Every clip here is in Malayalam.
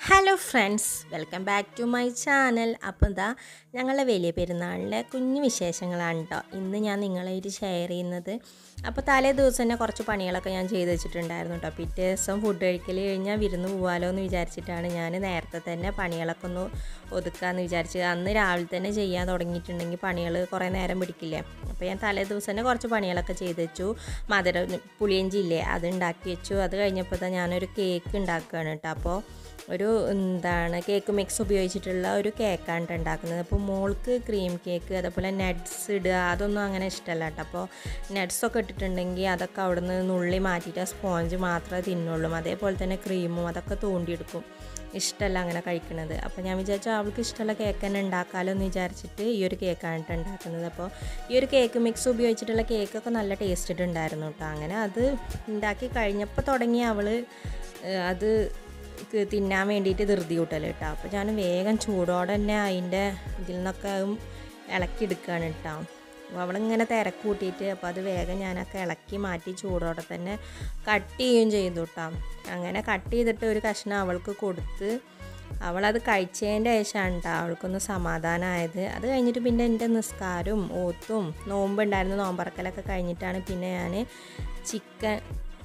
hello friends welcome back to my channel അപ്പോൾ ഇതാ ഞങ്ങളുടെ വലിയ പെരുന്നാളിലെ കുഞ്ഞു വിശേഷങ്ങളാണ് കേട്ടോ ഇന്ന് ഞാൻ നിങ്ങളായിട്ട് ഷെയർ ചെയ്യുന്നത് അപ്പോൾ തലേ ദിവസം തന്നെ കുറച്ച് പണികളൊക്കെ ഞാൻ ചെയ്ത് വെച്ചിട്ടുണ്ടായിരുന്നു കേട്ടോ പിറ്റേ ദിവസം ഫുഡ് കഴിക്കൽ കഴിഞ്ഞാൽ വിരുന്ന് പോകാമല്ലോ എന്ന് വിചാരിച്ചിട്ടാണ് ഞാൻ നേരത്തെ തന്നെ പണികളൊക്കെ ഒന്ന് ഒതുക്കാമെന്ന് വിചാരിച്ചത് അന്ന് രാവിലെ തന്നെ ചെയ്യാൻ തുടങ്ങിയിട്ടുണ്ടെങ്കിൽ പണികൾ കുറേ നേരം പിടിക്കില്ലേ അപ്പോൾ ഞാൻ തലേ ദിവസം തന്നെ കുറച്ച് പണികളൊക്കെ ചെയ്ത് വെച്ചു മധുര പുളിയഞ്ചി ഇല്ലേ അത് ഉണ്ടാക്കി വെച്ചു അത് കഴിഞ്ഞപ്പോൾ തന്നെ ഞാനൊരു കേക്ക് ഉണ്ടാക്കുകയാണ് കേട്ടോ അപ്പോൾ ഒരു എന്താണ് കേക്ക് മിക്സ് ഉപയോഗിച്ചിട്ടുള്ള ഒരു കേക്കാണ് ട്ടോ ഉണ്ടാക്കുന്നത് അപ്പോൾ മോൾക്ക് ക്രീം കേക്ക് അതേപോലെ നട്ട്സ് ഇടുക അതൊന്നും അങ്ങനെ ഇഷ്ടമല്ല കേട്ടോ അപ്പോൾ നട്ട്സൊക്കെ ഇട്ടിട്ടുണ്ടെങ്കിൽ അതൊക്കെ അവിടുന്ന് നുള്ളി മാറ്റിയിട്ട് സ്പോഞ്ച് മാത്രമേ തിന്നുള്ളൂ അതേപോലെ തന്നെ ക്രീമും അതൊക്കെ തോണ്ടിയെടുക്കും ഇഷ്ടമല്ല അങ്ങനെ കഴിക്കുന്നത് അപ്പോൾ ഞാൻ വിചാരിച്ചു അവൾക്ക് ഇഷ്ടമുള്ള കേക്ക് തന്നെ ഉണ്ടാക്കാമല്ലോ എന്ന് വിചാരിച്ചിട്ട് ഈ ഒരു കേക്കാണ് കേട്ടോ ഉണ്ടാക്കുന്നത് അപ്പോൾ ഈ ഒരു കേക്ക് മിക്സ് ഉപയോഗിച്ചിട്ടുള്ള കേക്കൊക്കെ നല്ല ടേസ്റ്റ് ഉണ്ടായിരുന്നു കേട്ടോ അങ്ങനെ അത് ഉണ്ടാക്കി കഴിഞ്ഞപ്പോൾ തുടങ്ങി അവൾ അത് ക്ക് തിന്നാൻ വേണ്ടിയിട്ട് ധൃതി കൂട്ടൽ കേട്ടോ അപ്പോൾ ഞാൻ വേഗം ചൂടോടെ തന്നെ അതിൻ്റെ ഇതിൽ നിന്നൊക്കെ ഇളക്കി എടുക്കുകയാണ് കേട്ടോ അപ്പോൾ അവളിങ്ങനെ തിരക്ക് കൂട്ടിയിട്ട് അപ്പോൾ അത് വേഗം ഞാനൊക്കെ ഇളക്കി മാറ്റി ചൂടോടെ തന്നെ കട്ട് ചെയ്യുകയും ചെയ്തു കേട്ടോ അങ്ങനെ കട്ട് ചെയ്തിട്ട് ഒരു കഷ്ണം അവൾക്ക് കൊടുത്ത് അവളത് കഴിച്ചതിൻ്റെ ശേഷമാണ് കേട്ടോ അവൾക്കൊന്ന് സമാധാനമായത് അത് കഴിഞ്ഞിട്ട് പിന്നെ എൻ്റെ നിസ്കാരവും ഓത്തും നോമ്പുണ്ടായിരുന്നു നോമ്പറക്കലൊക്കെ കഴിഞ്ഞിട്ടാണ് പിന്നെ ഞാൻ ചിക്കൻ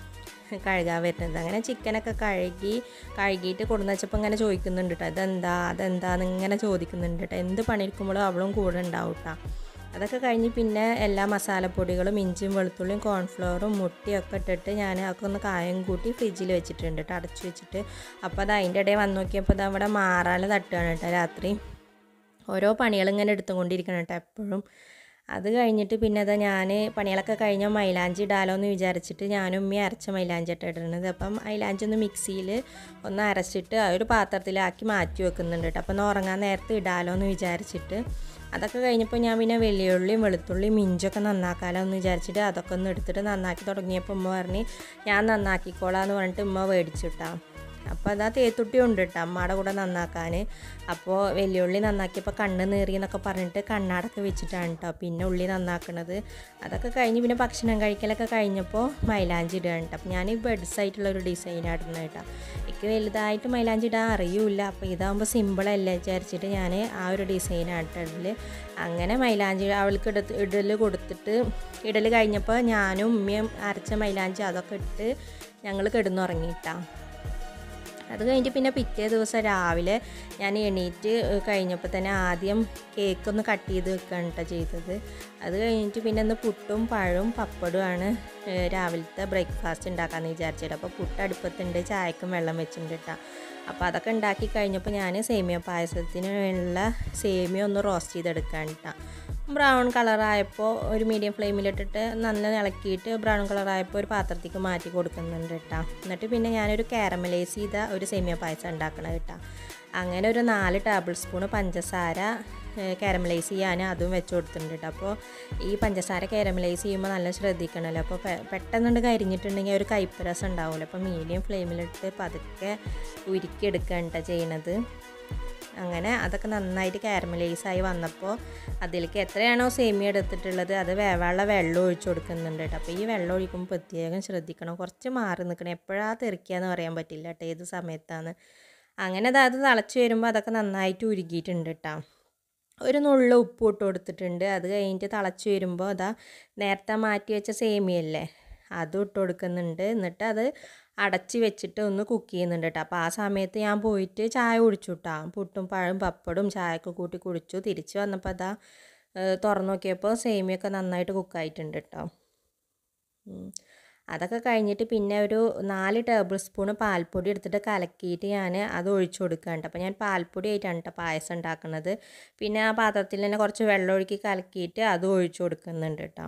കഴുകാൻ വരുന്നത് അങ്ങനെ ചിക്കനൊക്കെ കഴുകി കഴുകിയിട്ട് കൊടുന്ന് വെച്ചപ്പോൾ ഇങ്ങനെ ചോദിക്കുന്നുണ്ട് കേട്ടോ ഇതെന്താ അതെന്താന്ന് ഇങ്ങനെ ചോദിക്കുന്നുണ്ട് കേട്ടോ എന്ത് പണിയെടുക്കുമ്പോഴും അവളും കൂടെ ഉണ്ടാവും കേട്ടോ അതൊക്കെ കഴിഞ്ഞ് പിന്നെ എല്ലാ മസാലപ്പൊടികളും ഇഞ്ചിയും വെളുത്തുള്ളിയും കോൺഫ്ലവറും മുട്ടിയൊക്കെ ഇട്ടിട്ട് ഞാൻ അതൊക്കെ ഒന്ന് കായം കൂട്ടി ഫ്രിഡ്ജിൽ വെച്ചിട്ടുണ്ട് കേട്ടോ അടച്ചു വെച്ചിട്ട് അപ്പോൾ അത് അതിൻ്റെ ഇടയിൽ വന്ന് നോക്കിയപ്പോൾ അത് അവിടെ മാറാൽ തട്ടുകയാണ് കേട്ടോ രാത്രി ഓരോ പണികളും ഇങ്ങനെ എടുത്തുകൊണ്ടിരിക്കണം കേട്ടോ എപ്പോഴും അത് കഴിഞ്ഞിട്ട് പിന്നെ അത് ഞാൻ പണികളൊക്കെ കഴിഞ്ഞ മൈലാഞ്ചി ഇടാലോ എന്ന് വിചാരിച്ചിട്ട് ഞാനും ഉമ്മി അരച്ച മൈലാഞ്ചി ഇട്ടിടുന്നത് അപ്പം മൈലാഞ്ചി ഒന്ന് മിക്സിയിൽ ഒന്ന് അരച്ചിട്ട് ആ ഒരു പാത്രത്തിലാക്കി മാറ്റി വെക്കുന്നുണ്ട് കേട്ടോ അപ്പം ഒന്ന് ഉറങ്ങാൻ നേരത്തെ ഇടാലോ എന്ന് വിചാരിച്ചിട്ട് അതൊക്കെ കഴിഞ്ഞപ്പോൾ ഞാൻ പിന്നെ വെള്ളിയുള്ളിയും വെളുത്തുള്ളിയും ഇഞ്ചൊക്കെ നന്നാക്കാലോ എന്ന് വിചാരിച്ചിട്ട് അതൊക്കെ ഒന്ന് എടുത്തിട്ട് നന്നാക്കി തുടങ്ങിയപ്പോൾ ഉമ്മ പറഞ്ഞ് ഞാൻ നന്നാക്കിക്കോളാം എന്ന് പറഞ്ഞിട്ട് ഉമ്മ മേടിച്ചിട്ടാ അപ്പോൾ അതാ തേത്തുട്ടി ഉണ്ട് കേട്ടോ അമ്മയുടെ കൂടെ നന്നാക്കാൻ അപ്പോൾ വെല്ലുള്ളി നന്നാക്കിയപ്പോൾ കണ്ണ് നേറി എന്നൊക്കെ പറഞ്ഞിട്ട് കണ്ണാടൊക്കെ വെച്ചിട്ടാണ് കേട്ടോ പിന്നെ ഉള്ളി നന്നാക്കണത് അതൊക്കെ കഴിഞ്ഞ് പിന്നെ ഭക്ഷണം കഴിക്കലൊക്കെ കഴിഞ്ഞപ്പോൾ മൈലാഞ്ചി ഇടുകയാണ് കേട്ടോ അപ്പോൾ ഞാൻ ഈ ബെഡ്സ് ആയിട്ടുള്ള ഒരു ഡിസൈനാണ് ഇടുന്നത് കേട്ടോ എനിക്ക് വലുതായിട്ട് മൈലാഞ്ചി ഇടാൻ അറിയില്ല അപ്പോൾ ഇതാകുമ്പോൾ സിമ്പിളല്ലേ വിചാരിച്ചിട്ട് ഞാൻ ആ ഒരു ഡിസൈനാണ് ഇടൽ അങ്ങനെ മൈലാഞ്ചി അവൾക്ക് ഇട ഇടൽ കൊടുത്തിട്ട് ഇടൽ കഴിഞ്ഞപ്പോൾ ഞാനും ഉമ്മയും അരച്ച മൈലാഞ്ചി അതൊക്കെ ഇട്ട് ഞങ്ങൾ കിടന്നുറങ്ങിയിട്ടാണ് അത് കഴിഞ്ഞിട്ട് പിന്നെ പിറ്റേ ദിവസം രാവിലെ ഞാൻ എണീറ്റ് കഴിഞ്ഞപ്പോൾ തന്നെ ആദ്യം കേക്ക് ഒന്ന് കട്ട് ചെയ്ത് വെക്കുകയാണ് കേട്ടോ ചെയ്തത് അത് കഴിഞ്ഞിട്ട് പിന്നെ ഒന്ന് പുട്ടും പഴവും പപ്പടുമാണ് രാവിലത്തെ ബ്രേക്ക്ഫാസ്റ്റ് ഉണ്ടാക്കാമെന്ന് വിചാരിച്ചിട്ട് അപ്പോൾ പുട്ട് അടുപ്പത്തുണ്ട് ചായക്കും വെള്ളം വെച്ചിട്ടുണ്ട് കേട്ടോ അപ്പോൾ അതൊക്കെ ഉണ്ടാക്കി കഴിഞ്ഞപ്പോൾ ഞാൻ സേമിയ പായസത്തിന് ഉള്ള സേമിയ ഒന്ന് റോസ്റ്റ് ചെയ്തെടുക്കുകയാണ് കേട്ടോ ബ്രൗൺ കളറായപ്പോൾ ഒരു മീഡിയം ഫ്ലെയിമിലിട്ടിട്ട് നല്ല ഇളക്കിയിട്ട് ബ്രൗൺ കളറായപ്പോൾ ഒരു പാത്രത്തേക്ക് മാറ്റി കൊടുക്കുന്നുണ്ട് കേട്ടോ എന്നിട്ട് പിന്നെ ഞാനൊരു കാരമലൈസ് ചെയ്ത ഒരു സേമിയ പായസം ഉണ്ടാക്കണം കേട്ടോ അങ്ങനെ ഒരു നാല് ടേബിൾ സ്പൂണ് പഞ്ചസാര കാരമലൈസ് ചെയ്യാൻ അതും വെച്ച് കൊടുത്തിട്ടുണ്ട് കേട്ടോ അപ്പോൾ ഈ പഞ്ചസാര കാരമലൈസ് ചെയ്യുമ്പോൾ നല്ല ശ്രദ്ധിക്കണമല്ലോ അപ്പോൾ പെട്ടെന്നുണ്ട് കരിഞ്ഞിട്ടുണ്ടെങ്കിൽ ഒരു കയ്പ്പ് രസം ഉണ്ടാവുമല്ലോ അപ്പോൾ മീഡിയം ഫ്ലെയിമിലിട്ട് പതുക്കെ ഉരുക്കിയെടുക്കുകയാണ് കേട്ടോ ചെയ്യണത് അങ്ങനെ അതൊക്കെ നന്നായിട്ട് കാരമലൈസ് ആയി വന്നപ്പോൾ അതിലേക്ക് എത്രയാണോ സേമിയ എടുത്തിട്ടുള്ളത് അത് വേവാനുള്ള വെള്ളം ഒഴിച്ചു കൊടുക്കുന്നുണ്ട് കേട്ടോ അപ്പോൾ ഈ വെള്ളം ഒഴിക്കുമ്പോൾ പ്രത്യേകം ശ്രദ്ധിക്കണം കുറച്ച് മാറി നിൽക്കണം എപ്പോഴാണ് തെറിക്കുകയെന്ന് പറയാൻ പറ്റില്ല കേട്ടോ ഏത് സമയത്താണ് അങ്ങനെ അത് തിളച്ച് വരുമ്പോൾ അതൊക്കെ നന്നായിട്ട് ഉരുകിയിട്ടുണ്ട് കേട്ടോ ഒരു നുള്ള ഉപ്പ് ഇട്ട് കൊടുത്തിട്ടുണ്ട് അത് കഴിഞ്ഞിട്ട് തിളച്ച് വരുമ്പോൾ അതാ നേരത്തെ മാറ്റി വെച്ച സേമിയല്ലേ അതും ഇട്ട് കൊടുക്കുന്നുണ്ട് എന്നിട്ട് അത് അടച്ച് വെച്ചിട്ട് ഒന്ന് കുക്ക് ചെയ്യുന്നുണ്ട് കേട്ടോ അപ്പോൾ ആ സമയത്ത് ഞാൻ പോയിട്ട് ചായ കുടിച്ചു കേട്ടോ പുട്ടും പഴം പപ്പടും ചായയൊക്കെ കൂട്ടി കുടിച്ചു തിരിച്ച് വന്നപ്പോൾ അതാ തുറന്നു നോക്കിയപ്പോൾ സേമിയൊക്കെ നന്നായിട്ട് കുക്കായിട്ടുണ്ട് കേട്ടോ അതൊക്കെ കഴിഞ്ഞിട്ട് പിന്നെ ഒരു നാല് ടേബിൾ സ്പൂൺ പാൽപ്പൊടി എടുത്തിട്ട് കലക്കിയിട്ട് ഞാൻ അത് ഒഴിച്ചു കൊടുക്കുകയാണ് അപ്പോൾ ഞാൻ പാൽപ്പൊടി ആയിട്ടാണ് കേട്ടോ പായസം ഉണ്ടാക്കുന്നത് പിന്നെ ആ പാത്രത്തിൽ തന്നെ കുറച്ച് വെള്ളം ഒഴുക്കി കലക്കിയിട്ട് അത് ഒഴിച്ചു കൊടുക്കുന്നുണ്ട് കേട്ടോ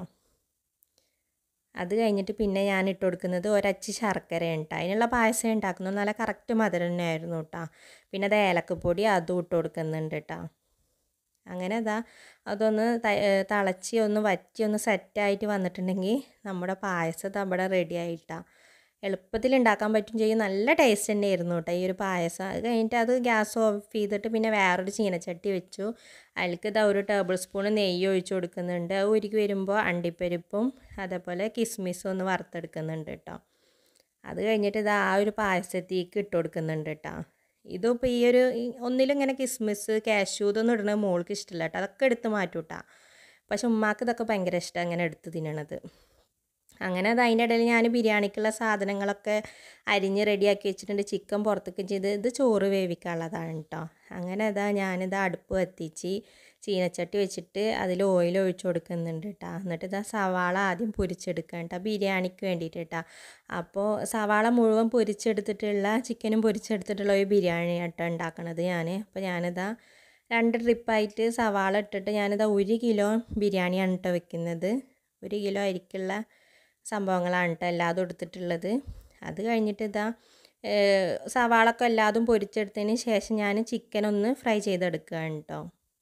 അത് കഴിഞ്ഞിട്ട് പിന്നെ ഞാൻ ഇട്ട് കൊടുക്കുന്നത് ഒരച്ച് ശർക്കരയാണ് കേട്ടോ അതിനുള്ള പായസം ഉണ്ടാക്കുന്നത് നല്ല കറക്റ്റ് മധുരം തന്നെയായിരുന്നു കേട്ടോ പിന്നെ അത് ഏലക്കപ്പൊടി അതും ഇട്ട് കൊടുക്കുന്നുണ്ട് കേട്ടോ അങ്ങനെ അതാ അതൊന്ന് തിളച്ച് ഒന്ന് വറ്റി ഒന്ന് സെറ്റായിട്ട് വന്നിട്ടുണ്ടെങ്കിൽ നമ്മുടെ പായസം അവിടെ റെഡി ആയിട്ടാണ് എളുപ്പത്തിൽ ഉണ്ടാക്കാൻ പറ്റും ചെയ്യും നല്ല ടേസ്റ്റ് തന്നെയായിരുന്നു കേട്ടോ ഈ ഒരു പായസം അത് കഴിഞ്ഞിട്ട് അത് ഗ്യാസ് ഓഫ് ചെയ്തിട്ട് പിന്നെ വേറൊരു ചീനച്ചട്ടി വെച്ചു അതിലേക്ക് ഇതാ ഒരു ടേബിൾ സ്പൂൺ നെയ്യ് ഒഴിച്ച് കൊടുക്കുന്നുണ്ട് അത് ഉരുക്കി വരുമ്പോൾ അണ്ടിപ്പരിപ്പും അതേപോലെ കിസ്മിസും ഒന്ന് വറുത്തെടുക്കുന്നുണ്ട് കേട്ടോ അത് കഴിഞ്ഞിട്ട് ഇത് ആ ഒരു പായസത്തേക്ക് ഇട്ട് കൊടുക്കുന്നുണ്ട് കേട്ടോ ഇതിപ്പോൾ ഈ ഒരു ഈ- ഒന്നിലും ഇങ്ങനെ കിസ്മിസ് കാഷ്യൂ ഇതൊന്നും ഇടുന്നത് മോൾക്ക് ഇഷ്ടമില്ല കേട്ടോ അതൊക്കെ എടുത്ത് മാറ്റൂട്ടാ പക്ഷെ ഉമ്മാക്ക് ഇതൊക്കെ ഭയങ്കര ഇഷ്ടം അങ്ങനെ എടുത്ത് തിന്നണത് അങ്ങനെ അത് അതിൻ്റെ ഇടയിൽ ഞാൻ ബിരിയാണിക്കുള്ള സാധനങ്ങളൊക്കെ അരിഞ്ഞ് റെഡിയാക്കി വെച്ചിട്ടുണ്ട് ചിക്കൻ പുറത്തേക്ക് ചെയ്ത് ഇത് ചോറ് വേവിക്കാനുള്ളതാണ് കേട്ടോ അങ്ങനെ അതാ ഞാനിത് അടുപ്പ് കത്തിച്ച് ചീനച്ചട്ടി വെച്ചിട്ട് അതിൽ ഓയിൽ ഒഴിച്ചു കൊടുക്കുന്നുണ്ട് കേട്ടോ എന്നിട്ട് ഇതാ സവാള ആദ്യം പൊരിച്ചെടുക്കുക കേട്ടോ ബിരിയാണിക്ക് വേണ്ടിയിട്ട് കേട്ടോ അപ്പോൾ സവാള മുഴുവൻ പൊരിച്ചെടുത്തിട്ടുള്ള ചിക്കനും പൊരിച്ചെടുത്തിട്ടുള്ള ഒരു ബിരിയാണി കേട്ടോ ഉണ്ടാക്കണത് ഞാൻ അപ്പോൾ ഞാനിതാ രണ്ട് ട്രിപ്പായിട്ട് സവാള ഇട്ടിട്ട് ഞാനിതാ ഒരു കിലോ ബിരിയാണിയാണ് കേട്ടോ വെക്കുന്നത് ഒരു കിലോ അരിക്കുള്ള സംഭവങ്ങളാണ് കേട്ടോ എല്ലാതും എടുത്തിട്ടുള്ളത് അത് കഴിഞ്ഞിട്ട് ഇതാ ഏഹ്, സവാളൊക്കെ എല്ലാതും പൊരിച്ചെടുത്തതിന് ശേഷം ഞാൻ ചിക്കൻ ഒന്ന് ഫ്രൈ ചെയ്തെടുക്കുകയാണ് കേട്ടോ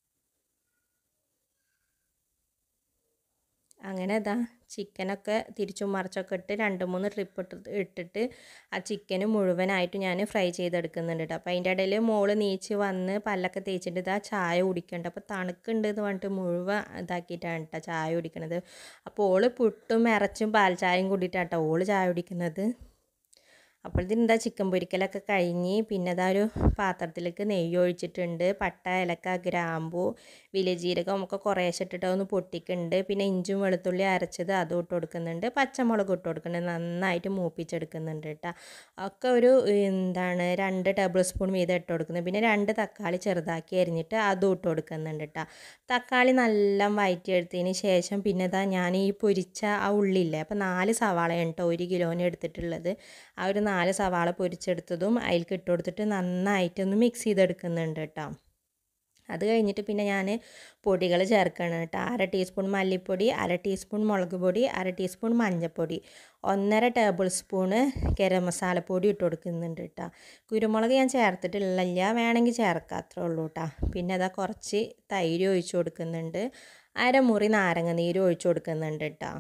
അങ്ങനെ ഇതാ ചിക്കനൊക്കെ തിരിച്ചും മറിച്ചൊക്കെ ഇട്ട് രണ്ട് മൂന്ന് ട്രിപ്പ് ഇട്ട് ഇട്ടിട്ട് ആ ചിക്കന് മുഴുവനായിട്ട് ഞാൻ ഫ്രൈ ചെയ്തെടുക്കുന്നുണ്ട് കേട്ടോ അപ്പോൾ അതിൻ്റെ ഇടയിൽ മോള് നീച്ച് വന്ന് പല്ലൊക്കെ തേച്ചിട്ട് ഇതാ ചായ കുടിക്കുന്നുണ്ട് അപ്പോൾ തണുക്കുണ്ട് എന്ന് പറഞ്ഞിട്ട് മുഴുവൻ ഇതാക്കിയിട്ടാണ് കേട്ടോ ചായ കുടിക്കണത് അപ്പോൾ ഓള് പുട്ടും ഇറച്ചും പാൽ ചായയും കൂടിയിട്ടാണ് കേട്ടോ ഓള് ചായ കുടിക്കുന്നത് അപ്പോഴത്തേന് എന്താ ചിക്കൻ പൊരിക്കലൊക്കെ കഴിഞ്ഞ് പിന്നെ അതാ ഒരു പാത്രത്തിലേക്ക് നെയ്യ് ഒഴിച്ചിട്ടുണ്ട് പട്ട ഏലക്ക ഗ്രാമ്പു വിലജീരകം ഒക്കെ കുറേശ്ശെ ഇട്ടിട്ട് ഒന്ന് പൊട്ടിക്കുന്നുണ്ട് പിന്നെ ഇഞ്ചും വെളുത്തുള്ളി അരച്ചത് അതും ഇട്ട് കൊടുക്കുന്നുണ്ട് പച്ചമുളക് ഇട്ട് കൊടുക്കുന്നുണ്ട് നന്നായിട്ട് മൂപ്പിച്ചെടുക്കുന്നുണ്ട് കേട്ടോ ഒക്കെ ഒരു എന്താണ് രണ്ട് ടേബിൾ സ്പൂൺ വീതം ഇട്ട് കൊടുക്കുന്നത് പിന്നെ രണ്ട് തക്കാളി ചെറുതാക്കി അരിഞ്ഞിട്ട് അതും ഇട്ട് കൊടുക്കുന്നുണ്ട് കേട്ടോ തക്കാളി നല്ല വഴറ്റിയെടുത്തതിന് ശേഷം പിന്നെ ഇതാ ഞാൻ ഈ പൊരിച്ച ആ ഉള്ളില്ലേ അപ്പോൾ നാല് സവാളയാണ് കേട്ടോ ഒരു കിലോന് എടുത്തിട്ടുള്ളത് ആ ഒരു നാല് സവാള പൊരിച്ചെടുത്തതും അതിലേക്ക് ഇട്ട് കൊടുത്തിട്ട് നന്നായിട്ടൊന്ന് മിക്സ് ചെയ്തെടുക്കുന്നുണ്ട് കേട്ടോ അത് കഴിഞ്ഞിട്ട് പിന്നെ ഞാൻ പൊടികൾ ചേർക്കണം കേട്ടോ അര ടീസ്പൂൺ മല്ലിപ്പൊടി അര ടീസ്പൂൺ മുളക് പൊടി അര ടീസ്പൂൺ മഞ്ഞൾപ്പൊടി ഒന്നര ടേബിൾ സ്പൂണ് ഗരം മസാലപ്പൊടി ഇട്ട് കൊടുക്കുന്നുണ്ട് കേട്ടോ കുരുമുളക് ഞാൻ ചേർത്തിട്ടില്ല വേണമെങ്കിൽ ചേർക്കാം അത്രേ ഉള്ളൂ കേട്ടോ പിന്നെ അതാ കുറച്ച് തൈര് ഒഴിച്ചു കൊടുക്കുന്നുണ്ട് അരമുറി നാരങ്ങ നീര് ഒഴിച്ചു കൊടുക്കുന്നുണ്ട് കേട്ടോ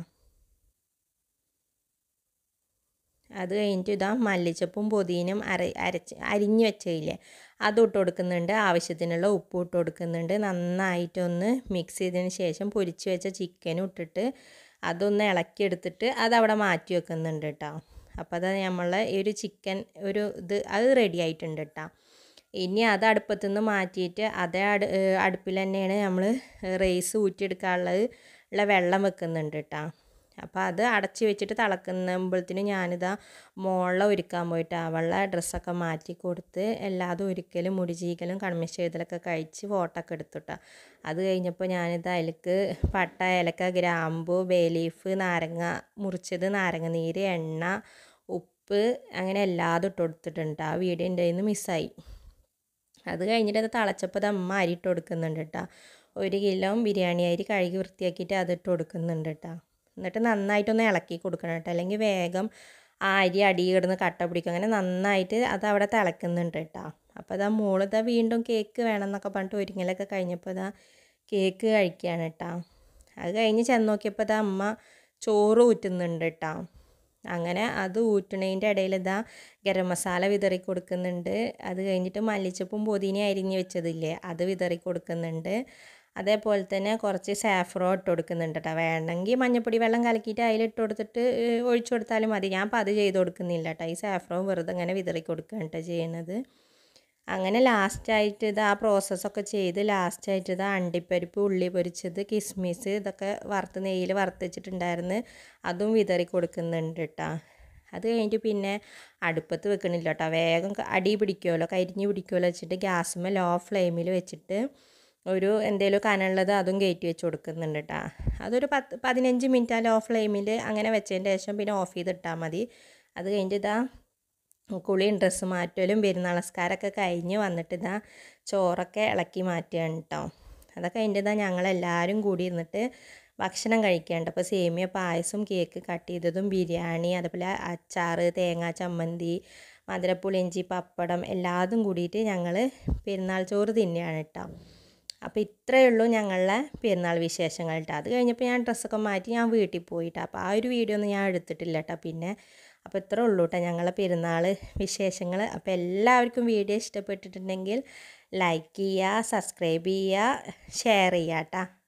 അത് കഴിഞ്ഞിട്ട് ഇതാ മല്ലിച്ചപ്പും പുതിനും അര അരച്ച് അരിഞ്ഞ് വെച്ചില്ലേ അതും ഇട്ട് കൊടുക്കുന്നുണ്ട് ആവശ്യത്തിനുള്ള ഉപ്പും ഇട്ട് കൊടുക്കുന്നുണ്ട് നന്നായിട്ടൊന്ന് മിക്സ് ചെയ്തതിന് ശേഷം പൊരിച്ച് വെച്ച ചിക്കനും ഇട്ടിട്ട് അതൊന്ന് ഇളക്കിയെടുത്തിട്ട് അതവിടെ മാറ്റി വെക്കുന്നുണ്ട് കേട്ടോ അപ്പോൾ അത് നമ്മളെ ഈ ഒരു ചിക്കൻ ഒരു ഇത് അത് റെഡി ആയിട്ടുണ്ട് കേട്ടോ ഇനി അത് അടുപ്പത്തു നിന്ന് മാറ്റിയിട്ട് അതേ അടു അടുപ്പിൽ തന്നെയാണ് നമ്മൾ റൈസ് ഊറ്റിയെടുക്കാനുള്ളത് ഉള്ള വെള്ളം വെക്കുന്നുണ്ട് കേട്ടോ അപ്പോൾ അത് അടച്ച് വെച്ചിട്ട് തിളക്കുമ്പോഴത്തേനും ഞാനിതാ മോളെ ഒരുക്കാൻ പോയിട്ട് അവളുടെ ഡ്രസ്സൊക്കെ മാറ്റി കൊടുത്ത് എല്ലാതും ഒരുക്കലും മുടി ചീകലും കൺമിഷ് ചെയ്തലൊക്കെ കഴിച്ച് ഫോട്ടോക്കെ എടുത്തുട്ടോ അത് കഴിഞ്ഞപ്പോൾ ഞാനിത് അതിലേക്ക് പട്ട ഏലക്ക ഗ്രാമ്പു ബേ ലീഫ് നാരങ്ങ മുറിച്ചത് നാരങ്ങ നീര് എണ്ണ ഉപ്പ് അങ്ങനെ എല്ലാതും ഇട്ട് കൊടുത്തിട്ടുണ്ട് ആ വീഡിയോ എൻ്റെ കയ്യിൽ നിന്ന് മിസ്സായി അത് കഴിഞ്ഞിട്ട് അത് തിളച്ചപ്പോൾ അത് അമ്മ അരി ഇട്ട് കൊടുക്കുന്നുണ്ട് കേട്ടോ ഒരു കിലോ ബിരിയാണി അരി കഴുകി വൃത്തിയാക്കിയിട്ട് അത് ഇട്ട് കൊടുക്കുന്നുണ്ട് കേട്ടോ എന്നിട്ട് നന്നായിട്ടൊന്ന് ഇളക്കി കൊടുക്കണം കേട്ടോ അല്ലെങ്കിൽ വേഗം ആ അരി അടി കിടന്ന് കട്ട പിടിക്കും അങ്ങനെ നന്നായിട്ട് അത് അവിടെ തിളക്കുന്നുണ്ട് കേട്ടോ അപ്പോൾ അതാ മോള് ഇതാ വീണ്ടും കേക്ക് വേണം എന്നൊക്കെ പറഞ്ഞിട്ട് ഒരുങ്ങലൊക്കെ കഴിഞ്ഞപ്പോൾ ഇതാ കേക്ക് കഴിക്കുകയാണ് കേട്ടോ അത് കഴിഞ്ഞ് ചെന്ന് നോക്കിയപ്പോൾ ഇതാ അമ്മ ചോറ് ഊറ്റുന്നുണ്ട് കേട്ടോ അങ്ങനെ അത് ഊറ്റണതിൻ്റെ ഇടയിൽ ഇതാ ഗരം മസാല വിതറി കൊടുക്കുന്നുണ്ട് അത് കഴിഞ്ഞിട്ട് മല്ലിച്ചപ്പും പൊതിനെ അരിഞ്ഞ് വെച്ചതില്ലേ അത് വിതറി കൊടുക്കുന്നുണ്ട് അതേപോലെ തന്നെ കുറച്ച് സാഫ്രോ ഇട്ട് കൊടുക്കുന്നുണ്ട് കേട്ടോ വേണമെങ്കിൽ മഞ്ഞപ്പൊടി വെള്ളം കലക്കിയിട്ട് അതിലിട്ട് കൊടുത്തിട്ട് ഏഹ്, ഒഴിച്ചു കൊടുത്താലും മതി ഞാൻ അപ്പോൾ അത് ചെയ്ത് കൊടുക്കുന്നില്ല കേട്ടോ ഈ സാഫ്രോ വെറുതെ ഇങ്ങനെ വിതറി കൊടുക്കുകയാണ് കേട്ടോ ചെയ്യുന്നത് അങ്ങനെ ലാസ്റ്റായിട്ട് ഇത് ആ പ്രോസസ്സൊക്കെ ചെയ്ത് ലാസ്റ്റായിട്ട് ഇത് അണ്ടിപ്പരിപ്പ് ഉള്ളി പൊരിച്ചത് കിസ്മിസ് ഇതൊക്കെ വറുത്ത് നെയ്യിൽ വറുത്ത് വെച്ചിട്ടുണ്ടായിരുന്നു അതും വിതറി കൊടുക്കുന്നുണ്ട് കേട്ടോ അത് കഴിഞ്ഞിട്ട് പിന്നെ അടുപ്പത്ത് വെക്കണില്ല കേട്ടോ വേഗം ക- അടി പിടിക്കുമല്ലോ കരിഞ്ഞ് പിടിക്കുമല്ലോ വെച്ചിട്ട് ഗ്യാസുമ്മ ലോ ഫ്ലെയിമിൽ വെച്ചിട്ട് ഒരു എന്തെങ്കിലും കനമുള്ളത് അതും കയറ്റി വെച്ച് കൊടുക്കുന്നുണ്ട് കേട്ടോ അതൊരു പത്ത് പതിനഞ്ച് മിനിറ്റ് ആ ലോ ഫ്ലെയിമിൽ അങ്ങനെ വെച്ചതിന് ശേഷം പിന്നെ ഓഫ് ചെയ്തിട്ടാൽ മതി അത് കഴിഞ്ഞിട്ട് ഇതാ കുളിയും ഡ്രസ്സ് മാറ്റലും പെരുന്നാൾ നമസ്കാരമൊക്കെ കഴിഞ്ഞ് വന്നിട്ട് ഇതാ ചോറൊക്കെ ഇളക്കി മാറ്റുകയാണ് കേട്ടോ അതൊക്കെ കഴിഞ്ഞിട്ട് ഇതാ ഞങ്ങളെല്ലാവരും കൂടി ഇരുന്നിട്ട് ഭക്ഷണം കഴിക്കേണ്ട അപ്പോൾ സേമിയ പായസം കേക്ക് കട്ട് ചെയ്തതും ബിരിയാണി അതുപോലെ അച്ചാറ് തേങ്ങാ ചമ്മന്തി മധുരപ്പുളിഞ്ചി പപ്പടം എല്ലാതും കൂടിയിട്ട് ഞങ്ങൾ പെരുന്നാൾ ചോറ് തിന്നെയാണ് കേട്ടോ അപ്പോൾ ഇത്രയേ ഉള്ളൂ ഞങ്ങളുടെ പെരുന്നാൾ വിശേഷങ്ങൾ കേട്ടോ അത് കഴിഞ്ഞപ്പോൾ ഞാൻ ഡ്രസ്സൊക്കെ മാറ്റി ഞാൻ വീട്ടിൽ പോയിട്ടോ അപ്പോൾ ആ ഒരു വീഡിയോ ഒന്നും ഞാൻ എടുത്തിട്ടില്ല കേട്ടോ പിന്നെ അപ്പോൾ ഇത്രേ ഉള്ളൂ കേട്ടോ ഞങ്ങളെ പെരുന്നാൾ വിശേഷങ്ങൾ അപ്പോൾ എല്ലാവർക്കും വീഡിയോ ഇഷ്ടപ്പെട്ടിട്ടുണ്ടെങ്കിൽ ലൈക്ക് ചെയ്യുക സബ്സ്ക്രൈബ് ചെയ്യുക ഷെയർ ചെയ്യുക കേട്ടോ